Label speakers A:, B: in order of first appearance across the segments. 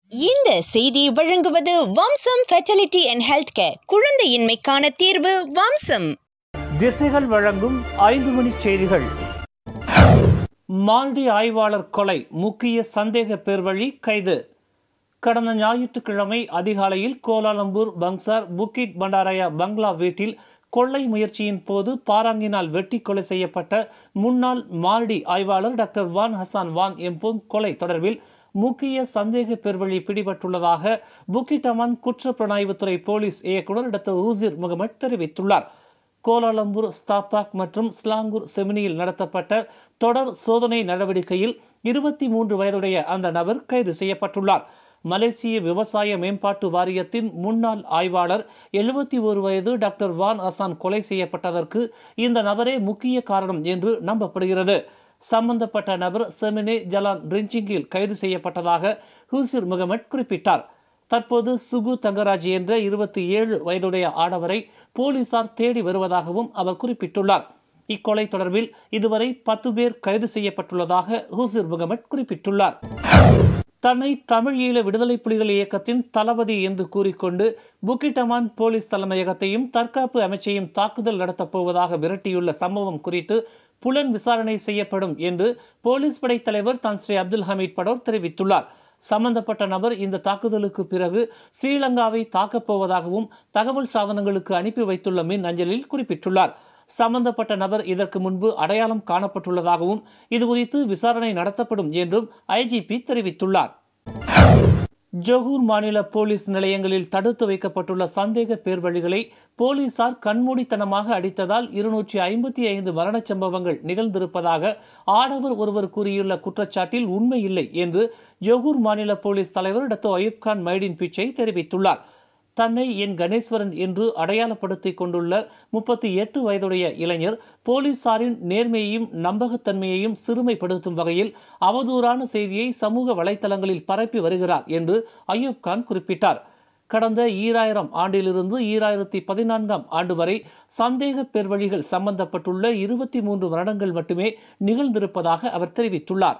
A: இந்த செய்தி வழங்குவது Vamsam fertility and health care குழந்தையின்மைக்கான தீர்வு வம்சம்
B: திசைகள் வழங்கும் ஐந்து மணி செய்திகள் மால்டி ஆய்வாளர் கொலை முக்கிய சந்தேக பேர் வழி கைது கடந்த ஞாயிற்றுக்கிழமை அதிகாலையில் கோலாலம்பூர் பங்சார் புக்கிட் பண்டாரயா பங்களா வீட்டில் கொள்ளை முயற்சியின் போது பாராங்கினால் வெட்டி கொலை செய்யப்பட்ட முன்னாள் மால்டி ஆய்வாளர் டாக்டர் வான் ஹசான் வான் எம்பும் கொலை தொடர்பில் முக்கிய சந்தேக பேர்வழி பிடிபட்டுள்ளதாக புக்கிட் அமான் குற்றப்புலனாய்வுத்துறை போலீஸ் இயக்குநர் டாக்டர் ஊசிர் முகமது தெரிவித்துள்ளார் கோலாலம்பூர் ஸ்தாபாக் மற்றும் ஸ்லாங்கூர் செமினியில் நடத்தப்பட்ட தொடர் சோதனை நடவடிக்கையில் இருபத்தி மூன்று வயதுடைய அந்த நபர் கைது செய்யப்பட்டுள்ளார் மலேசிய விவசாய மேம்பாட்டு வாரியத்தின் முன்னாள் ஆய்வாளர் எழுபத்தி ஒரு வயது டாக்டர் வான் அசான் கொலை செய்யப்பட்டதற்கு இந்த நபரே முக்கிய காரணம் என்று நம்பப்படுகிறது சம்பந்தப்பட்ட நபர் செமினே ஜலான் ரிஞ்சிங்கில் கைது செய்யப்பட்டதாக ஹூசிர் முகமட் குறிப்பிட்டார் தற்போது சுகு தங்கராஜ் என்ற இருபத்தி ஏழு வயதுடைய ஆடவரை போலீசார் தேடி வருவதாகவும் அவர் குறிப்பிட்டுள்ளார் இக்கொலை தொடர்பில் இதுவரை பத்து பேர் கைது செய்யப்பட்டுள்ளதாக ஹூசிர் முகமட் குறிப்பிட்டுள்ளார் தன்னை தமிழ் ஈழ விடுதலை புலிகள் இயக்கத்தின் தளபதி என்று கூறிக்கொண்டு புக்கிட்டமான் போலீஸ் தலைமையகத்தையும் தற்காப்பு அமைச்சையும் தாக்குதல் நடத்தப் போவதாக விரட்டியுள்ள சம்பவம் குறித்து புலன் விசாரணை செய்யப்படும் என்று போலீஸ் படை தலைவர் தான் ஸ்ரீ அப்துல் ஹமீத் படோர் தெரிவித்துள்ளார் சம்பந்தப்பட்ட நபர் இந்த தாக்குதலுக்கு பிறகு ஸ்ரீலங்காவை தாக்கப் போவதாகவும் தகவல் சாதனங்களுக்கு அனுப்பி வைத்துள்ள மின் அஞ்சலில் குறிப்பிட்டுள்ளார் சம்பந்தப்பட்ட நபர் இதற்கு முன்பு அடையாளம் காணப்பட்டுள்ளதாகவும் இதுகுறித்து விசாரணை நடத்தப்படும் என்றும் ஐஜிபி தெரிவித்துள்ளார் ஜொகூர் மாநில போலீஸ் நிலையங்களில் தடுத்து வைக்கப்பட்டுள்ள சந்தேக பேர்வழிகளை போலீசார் கண்மூடித்தனமாக அடித்ததால் இருநூற்றி ஐம்பத்தி ஐந்து மரணச் சம்பவங்கள் நிகழ்ந்திருப்பதாக ஆடவர் ஒருவர் கூறியுள்ள குற்றச்சாட்டில் உண்மை இல்லை என்று ஜொகூர் மாநில போலீஸ் தலைவர் டத்தோ அயூப் கான் மைடின் பிச்சை தெரிவித்துள்ளார் தன்னை என் கணேஸ்வரன் என்று அடையாளப்படுத்திக் கொண்டுள்ள முப்பத்தி எட்டு வயதுடைய இளைஞர் போலீசாரின் நேர்மையையும் நம்பகத்தன்மையையும் சிறுமைப்படுத்தும் வகையில் அவதூறான செய்தியை சமூக வலைதளங்களில் பரப்பி வருகிறார் என்று அய்யூப் கான் குறிப்பிட்டார் கடந்த ஈராயிரம் ஆண்டிலிருந்து ஈராயிரத்தி பதினான்காம் ஆண்டு வரை சந்தேக பெர்வழிகள் சம்பந்தப்பட்டுள்ள இருபத்தி மூன்று வருடங்கள் மட்டுமே நிகழ்ந்திருப்பதாக அவர் தெரிவித்துள்ளார்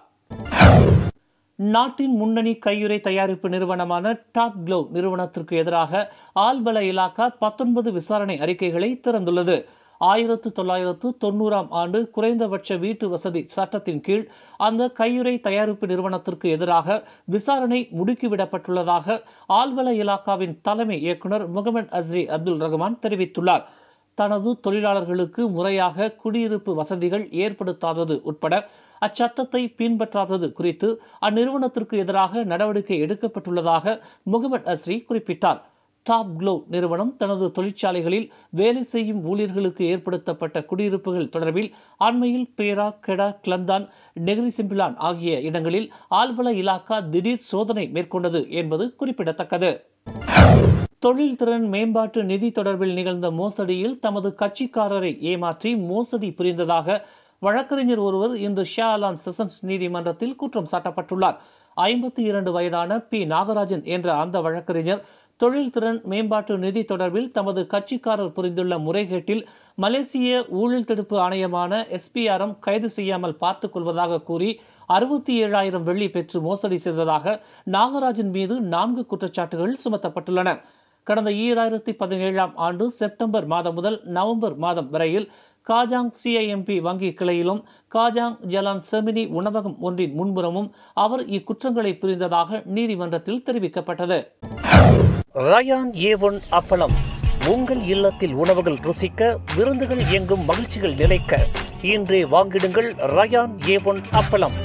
B: நாட்டின் முன்னணி கையுறை தயாரிப்பு நிறுவனமான டாப் க்ளோ நிறுவனத்திற்கு எதிராக ஆல்பல இலாக்கா பத்தொன்பது விசாரணை அறிக்கைகளை திறந்துள்ளது ஆயிரத்து தொள்ளாயிரத்து தொண்ணூறாம் ஆண்டு குறைந்தபட்ச வீட்டு வசதி சட்டத்தின் கீழ் அந்த கையுறை தயாரிப்பு நிறுவனத்திற்கு எதிராக விசாரணை முடுக்கிவிடப்பட்டுள்ளதாக ஆல்பல இலாக்காவின் தலைமை இயக்குநர் முகமது அஸ்ரி அப்துல் ரஹ்மான் தெரிவித்துள்ளார் தனது தொழிலாளர்களுக்கு முறையாக குடியிருப்பு வசதிகள் ஏற்படுத்தாதது உட்பட அச்சட்டத்தை பின்பற்றாதது குறித்து அந்நிறுவனத்திற்கு எதிராக நடவடிக்கை எடுக்கப்பட்டுள்ளதாக முகமது அஸ்ரி குறிப்பிட்டார் டாப் க்ளோ நிறுவனம் தனது தொழிற்சாலைகளில் வேலை செய்யும் ஊழியர்களுக்கு ஏற்படுத்தப்பட்ட குடியிருப்புகள் தொடர்பில் அண்மையில் பேரா கெடா கிளந்தான் நெகிரி சிம்பிளான் ஆகிய இடங்களில் ஆல்பல இலாக்கா திடீர் சோதனை மேற்கொண்டது என்பது குறிப்பிடத்தக்கது தொழில்திறன் மேம்பாட்டு நிதி தொடர்பில் நிகழ்ந்த மோசடியில் தமது கட்சிக்காரரை ஏமாற்றி மோசடி புரிந்ததாக வழக்கறிஞர் ஒருவர் இன்று ஷா அலான் செஷன்ஸ் நீதிமன்றத்தில் குற்றம் சாட்டப்பட்டுள்ளார் ஐம்பத்தி இரண்டு வயதான பி நாகராஜன் என்ற அந்த வழக்கறிஞர் தொழில்திறன் மேம்பாட்டு நிதி தொடர்பில் தமது கட்சிக்காரர் புரிந்துள்ள முறைகேட்டில் மலேசிய ஊழல் தடுப்பு ஆணையமான எஸ்பிஆர்எம் கைது செய்யாமல் பார்த்துக் கொள்வதாக கூறி அறுபத்தி ஏழாயிரம் வெள்ளி பெற்று மோசடி செய்ததாக நாகராஜன் மீது நான்கு குற்றச்சாட்டுகள் சுமத்தப்பட்டுள்ளன கடந்த ஈராயிரத்தி பதினேழாம் ஆண்டு செப்டம்பர் மாதம் முதல் நவம்பர் மாதம் வரையில் காஜாங் சிஐஎம்பி வங்கி கிளையிலும் காஜாங் ஜலான் செமினி உணவகம் ஒன்றின் முன்புறமும் அவர் இக்குற்றங்களை புரிந்ததாக நீதிமன்றத்தில் தெரிவிக்கப்பட்டது ரயான் ஏ ஒன் அப்பளம் உங்கள் இல்லத்தில் உணவுகள் ருசிக்க விருந்துகள் எங்கும் மகிழ்ச்சிகள் நிலைக்க இன்றே வாங்கிடுங்கள் ரயான் ஏ ஒன் அப்பளம்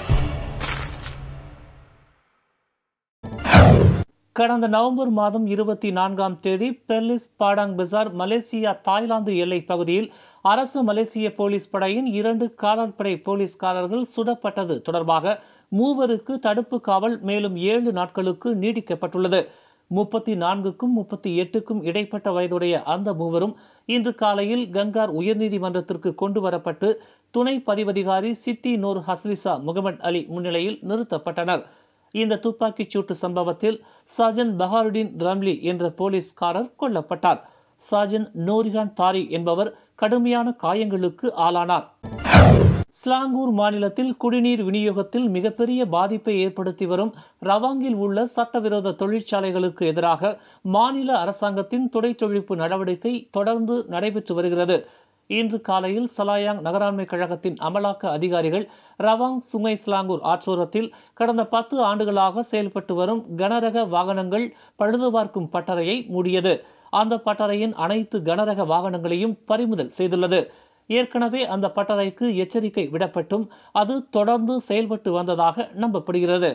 B: கடந்த நவம்பர் மாதம் இருபத்தி நான்காம் தேதி Perlis Padang Besar Malaysia Thailand எல்லை பகுதியில் அரசு மலேசிய போலீஸ் படையின் இரண்டு காலாட்படை போலீஸ்காரர்கள் சுடப்பட்டது தொடர்பாக மூவருக்கு தடுப்பு காவல் மேலும் ஏழு நாட்களுக்கு நீடிக்கப்பட்டுள்ளது முப்பத்தி நான்குக்கும் முப்பத்தி எட்டுக்கும் இடைப்பட்ட வயதுடைய அந்த மூவரும் இன்று காலையில் கங்கார் உயர்நீதிமன்றத்திற்கு கொண்டு வரப்பட்டு துணை பதிவதிகாரி சித்தி நூர் ஹஸ்லிசா முகமது அலி முன்னிலையில் நிறுத்தப்பட்டனர் இந்த துப்பாக்கிச் சூட்டு சம்பவத்தில் சாஜன் பஹாருடீன் ரம்லி என்ற போலீஸ்காரர் கொல்லப்பட்டார் சாஜன் நூரிகான் தாரி என்பவர் கடுமையான காயங்களுக்கு ஆளானார் ஸ்லாங்கூர் மாநிலத்தில் குடிநீர் விநியோகத்தில் மிகப்பெரிய பாதிப்பை ஏற்படுத்தி வரும் ரவாங்கில் உள்ள சட்டவிரோத தொழிற்சாலைகளுக்கு எதிராக மாநில அரசாங்கத்தின் துடைத்தொழிப்பு நடவடிக்கை தொடர்ந்து நடைபெற்று வருகிறது இன்று காலையில் சலாயாங் நகராண்மை கழகத்தின் அமலாக்க அதிகாரிகள் ரவாங் சுங்கை ஸ்லாங்கூர் ஆற்றோரத்தில் கடந்த பத்து ஆண்டுகளாக செயல்பட்டு வரும் கனரக வாகனங்கள் பழுதுபார்க்கும் பட்டறையை மூடியது அந்த பட்டறையின் அனைத்து கனரக வாகனங்களையும் பறிமுதல் செய்துள்ளது ஏற்கனவே அந்த பட்டறைக்கு எச்சரிக்கை விடப்பட்டும் அது தொடர்ந்து செயல்பட்டு வந்ததாக நம்பப்படுகிறது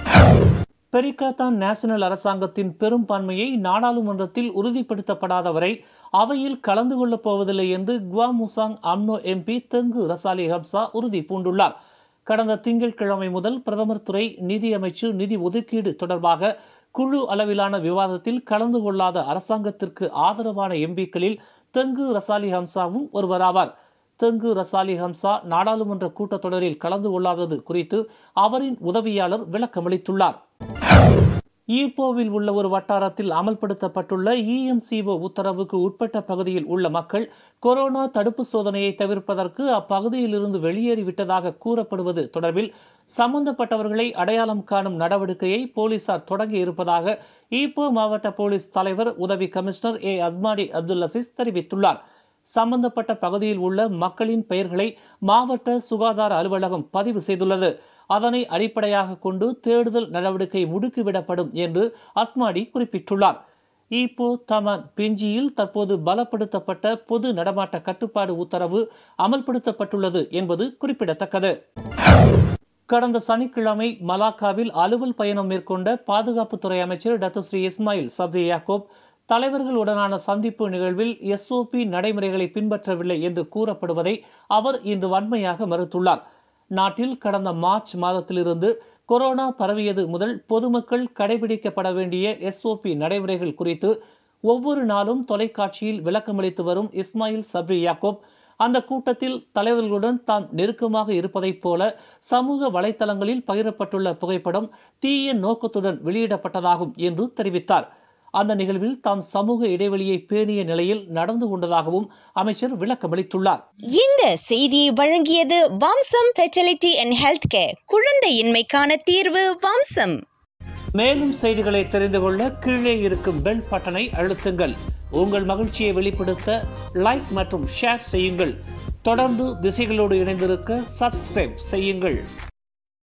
B: பெரிகாத்தான் நேஷனல் அரசாங்கத்தின் பெரும்பான்மையை நாடாளுமன்றத்தில் உறுதிப்படுத்தப்படாத வரை அவையில் கலந்து கொள்ளப் போவதில்லை என்று Gua Musang UMNO MP Tengku Razaleigh Hamzah உறுதி பூண்டுள்ளார் கடந்த திங்கட்கிழமை முதல் பிரதமர் துறை நிதியமைச்சு நிதி ஒதுக்கீடு தொடர்பாக குழு அளவிலான விவாதத்தில் கலந்து கொள்ளாத அரசாங்கத்திற்கு ஆதரவான எம்பிக்களில் தெங்கு ரசாலி ஹம்சாவும் ஒருவராவார் தெங்கு ரசாலி ஹம்சா நாடாளுமன்ற கூட்டத்தொடரில் கலந்து கொள்ளாதது குறித்து அவரின் உதவியாளர் விளக்கமளித்துள்ளார் ஈப்போவில் உள்ள ஒரு வட்டாரத்தில் அமல்படுத்தப்பட்டுள்ள இஎம்சிஓ உத்தரவுக்கு உட்பட்ட பகுதியில் உள்ள மக்கள் கொரோனா தடுப்பு சோதனையை தவிர்ப்பதற்கு அப்பகுதியிலிருந்து வெளியேறிவிட்டதாக கூறப்படுவது தொடர்பில் சம்பந்தப்பட்டவர்களை அடையாளம் காணும் நடவடிக்கையை போலீசார் தொடங்கி இருப்பதாக ஈப்போ மாவட்ட போலீஸ் தலைவர் உதவி commissioner A Asmadi Abdul Aziz தெரிவித்துள்ளார் சம்பந்தப்பட்ட பகுதியில் உள்ள மக்களின் பெயர்களை மாவட்ட சுகாதார அலுவலகம் பதிவு செய்துள்ளது அதனை அடிப்படையாக கொண்டு தேடுதல் நடவடிக்கை முடுக்கிவிடப்படும் என்று அஸ்மாடி குறிப்பிட்டுள்ளார் ஈப்போ தமன் பிஞ்சியில் தற்போது பலப்படுத்தப்பட்ட பொது நடமாட்ட கட்டுப்பாடு உத்தரவு அமல்படுத்தப்பட்டுள்ளது என்பது குறிப்பிடத்தக்கது கடந்த சனிக்கிழமை மலாக்காவில் அலுவல் பயணம் மேற்கொண்ட பாதுகாப்புத்துறை அமைச்சர் doctor Sri Ismail Sabri Yaakob தலைவர்களுடனான சந்திப்பு நிகழ்வில் எஸ்ஓபி நடைமுறைகளை பின்பற்றவில்லை என்று கூறப்படுவதை அவர் இன்று வன்மையாக மறுத்துள்ளார் நாட்டில் கடந்த மார்ச் மாதத்திலிருந்து கொரோனா பரவியது முதல் பொதுமக்கள் கடைபிடிக்கப்பட வேண்டிய எஸ்ஓபி நடைமுறைகள் குறித்து ஒவ்வொரு நாளும் தொலைக்காட்சியில் விளக்கமளித்து வரும் இஸ்மாயில் சப்ரி யாக்கோப் அந்த கூட்டத்தில் தலைவர்களுடன் தாம் நெருக்கமாக இருப்பதைப் போல சமூக வலைத்தளங்களில் பகிரப்பட்டுள்ள புகைப்படம் தீய நோக்கத்துடன் வெளியிடப்பட்டதாகும் என்று தெரிவித்தார் அந்த நிகழ்வில் தாம் சமூக இடைவெளியை பேணிய நிலையில் நடந்து கொண்டதாகவும் அமைச்சர் விளக்கமளித்துள்ளார்
A: இந்த செய்தியை வழங்கியது Vamsam fertility and health care குழந்தையின்மைக்கான தீர்வு வம்சம்
B: மேலும் செய்திகளை தெரிந்து கொள்ள கீழே இருக்கும் பெல் பட்டனை அழுத்துங்கள் உங்கள் மகிழ்ச்சியை வெளிப்படுத்த லைக் மற்றும் ஷேர் செய்யுங்கள் தொடர்ந்து திசைகளோடு இணைந்திருக்க சப்ஸ்கிரைப் செய்யுங்கள்